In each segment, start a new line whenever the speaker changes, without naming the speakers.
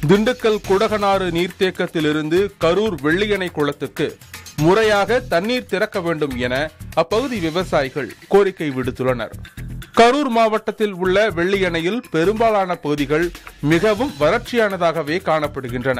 திண்டுக்கல் குடகனாறு நீர்த்தேக்கத்திலிருந்து கரூர் வெள்ளியணை குளத்துக்கு முறையாக தண்ணீர் திறக்க வேண்டும் என அப்பகுதி விவசாயிகள் கோரிக்கை விடுத்துள்ளனர் கரூர் மாவட்டத்தில் உள்ள வெள்ளியணையில் பெரும்பாலான பகுதிகள் மிகவும் வறட்சியானதாகவே காணப்படுகின்றன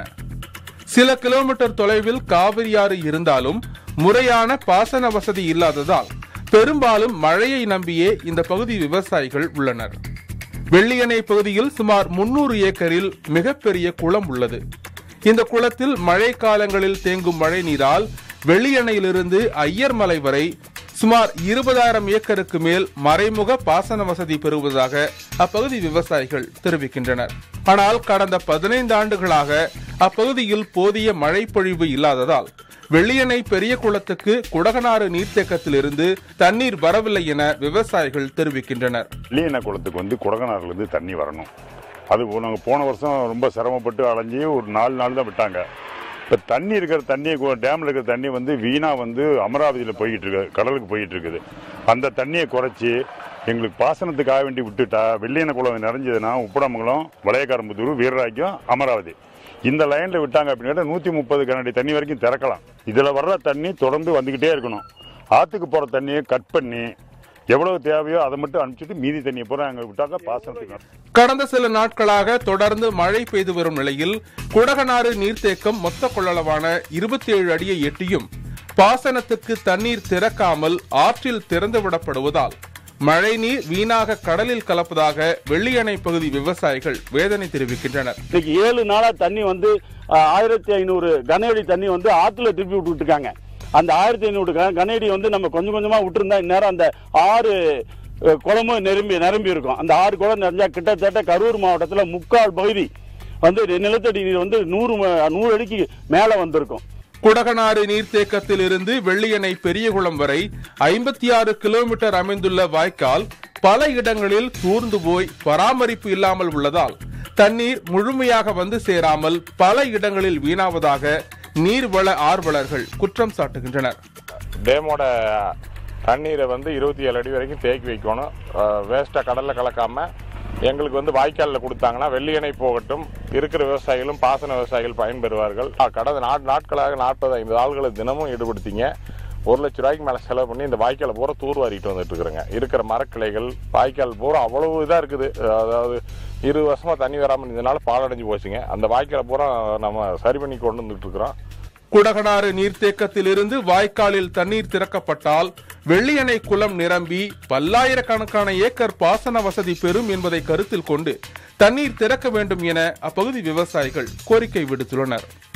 சில கிலோமீட்டர் தொலைவில் காவிரி ஆறு இருந்தாலும் முறையான பாசன வசதி இல்லாததால் பெரும்பாலும் மழையை நம்பியே இந்த பகுதி விவசாயிகள் உள்ளனர் வெள்ளியணை பகுதியில் சுமார் முன்னூறு ஏக்கரில் மிகப்பெரிய குளம் உள்ளது இந்த குளத்தில் மழை காலங்களில் தேங்கும் மழை நீரால் வெள்ளியணையிலிருந்து ஐயர்மலை வரை சுமார் இருபதாயிரம் ஏக்கருக்கு மேல் மறைமுக பாசன வசதி பெறுவதாக அப்பகுதி விவசாயிகள் தெரிவிக்கின்றனர் ஆனால் கடந்த பதினைந்து ஆண்டுகளாக அப்பகுதியில் போதிய மழை பொழிவு இல்லாததால் வெள்ளியணை பெரிய குளத்துக்கு குடகனாறு நீர்த்தேக்கத்திலிருந்து தண்ணீர் வரவில்லை என விவசாயிகள் தெரிவிக்கின்றனர்
வெள்ளியண்ண குளத்துக்கு வந்து குடகனாறுலேருந்து தண்ணி வரணும் அது நாங்கள் போன வருஷம் ரொம்ப சிரமப்பட்டு அலைஞ்சி ஒரு நாலு நாள் தான் விட்டாங்க இப்போ தண்ணி இருக்கிற தண்ணி டேமில் இருக்கிற தண்ணி வந்து வீணாக வந்து அமராவதியில் போய்கிட்டு இருக்கு கடலுக்கு போய்கிட்டு இருக்குது அந்த தண்ணியை குறைச்சி எங்களுக்கு பாசனத்துக்காக வேண்டி விட்டுட்டா வெள்ளியண்ண குளம் நிறைஞ்சதுன்னா உப்படமங்கலம் வளையக்காரம்புத்தூர் வீரராக்கியம் அமராவதி இந்த லைனில் விட்டாங்க அப்படின்னா நூற்றி முப்பது கனடி தண்ணி வரைக்கும் திறக்கலாம் இதில் வர்ற தண்ணி தொடர்ந்து வந்துக்கிட்டே இருக்கணும் ஆற்றுக்கு போகிற தண்ணியை கட் பண்ணி எவ்வளவு தேவையோ அதை மட்டும் அனுப்பிச்சிட்டு மீதி தண்ணியை பூரா அங்கே விட்டாங்க பாசனத்துக்கு
கடந்த சில நாட்களாக தொடர்ந்து மழை பெய்து வரும் நிலையில் குடகனாறு நீர்த்தேக்கம் மொத்த கொள்ளளவான இருபத்தி ஏழு அடியை எட்டியும் பாசனத்துக்கு தண்ணீர் திறக்காமல் ஆற்றில் திறந்துவிடப்படுவதால் மழைநீர் வீணாக கடலில் கலப்பதாக வெள்ளியணை பகுதி விவசாயிகள் வேதனை தெரிவிக்கின்றனர்
இன்னைக்கு ஏழு நாளா தண்ணி வந்து அஹ், ஆயிரத்தி ஐநூறு கனஅடி தண்ணி வந்து ஆத்துல திருப்பி விட்டுட்டு இருக்காங்க அந்த ஆயிரத்தி ஐநூறு கனஅடி வந்து நம்ம கொஞ்சம் கொஞ்சமா விட்டுருந்தா இந்நேரம் அந்த ஆறு அஹ், குளமும் நிரம்பி நிரம்பி இருக்கும் அந்த ஆறு குளம் நிறைஞ்சா கிட்டத்தட்ட கரூர் மாவட்டத்துல முக்கால் பகுதி வந்து நிலத்தடி நீர் வந்து நூறு ம- நூறு அடிக்கு மேல வந்திருக்கும்
குடகனாறு நீர்த்தேக்கத்தில் இருந்து வெள்ளியணை பெரியகுளம் வரை ஐம்பத்தி ஆறு கிலோமீட்டர் அமைந்துள்ள வாய்க்கால் பல இடங்களில் தூர்ந்து போய் பராமரிப்பு இல்லாமல் உள்ளதால் தண்ணீர் முழுமையாக வந்து சேராமல் பல இடங்களில் வீணாவதாக நீர்வள ஆர்வலர்கள் குற்றம் சாட்டுகின்றனர்
டேமோட தண்ணீரை வந்து இருபத்தி ஏழு அடி வரைக்கும் தேக்கி வைக்கணும் வேஸ்ட்டாக கடலில் கலக்காம எங்களுக்கு வந்து வாய்க்காலில் கொடுத்தாங்கன்னா வெள்ளியணை போகட்டும் இருக்கிற விவசாயிகளும் பாசன விவசாயிகள் பயன்பெறுவார்கள் ஆ, கடந்த நாட் நாட்களாக நாற்பது ஐம்பது ஆள்களை தினமும் ஈடுபடுத்திங்க ஒரு லட்ச ரூபாய்க்கு மேலே செலவு பண்ணி இந்த வாய்க்காலை பூரா தூர்வாரிட்டு வந்துட்டு இருக்கிறேங்க இருக்கிற மரக்கிளைகள் வாய்க்கால் பூரா அவ்வளவு இதாக இருக்குது அதாவது இரு வருஷமா தண்ணி வராமல் இருந்ததுனால பாலடைஞ்சு போச்சுங்க அந்த வாய்க்காலை பூரா நம்ம சரி பண்ணி கொண்டு வந்துட்டு இருக்கிறோம்
குடகனாறு நீர்த்தேக்கத்திலிருந்து வாய்க்காலில் தண்ணீர் திறக்கப்பட்டால் வெள்ளியணை குளம் நிரம்பி பல்லாயிரக்கணக்கான ஏக்கர் பாசன வசதி பெறும் என்பதை கருத்தில் கொண்டு தண்ணீர் திறக்க வேண்டும் என அப்பகுதி விவசாயிகள் கோரிக்கை விடுத்துள்ளனர்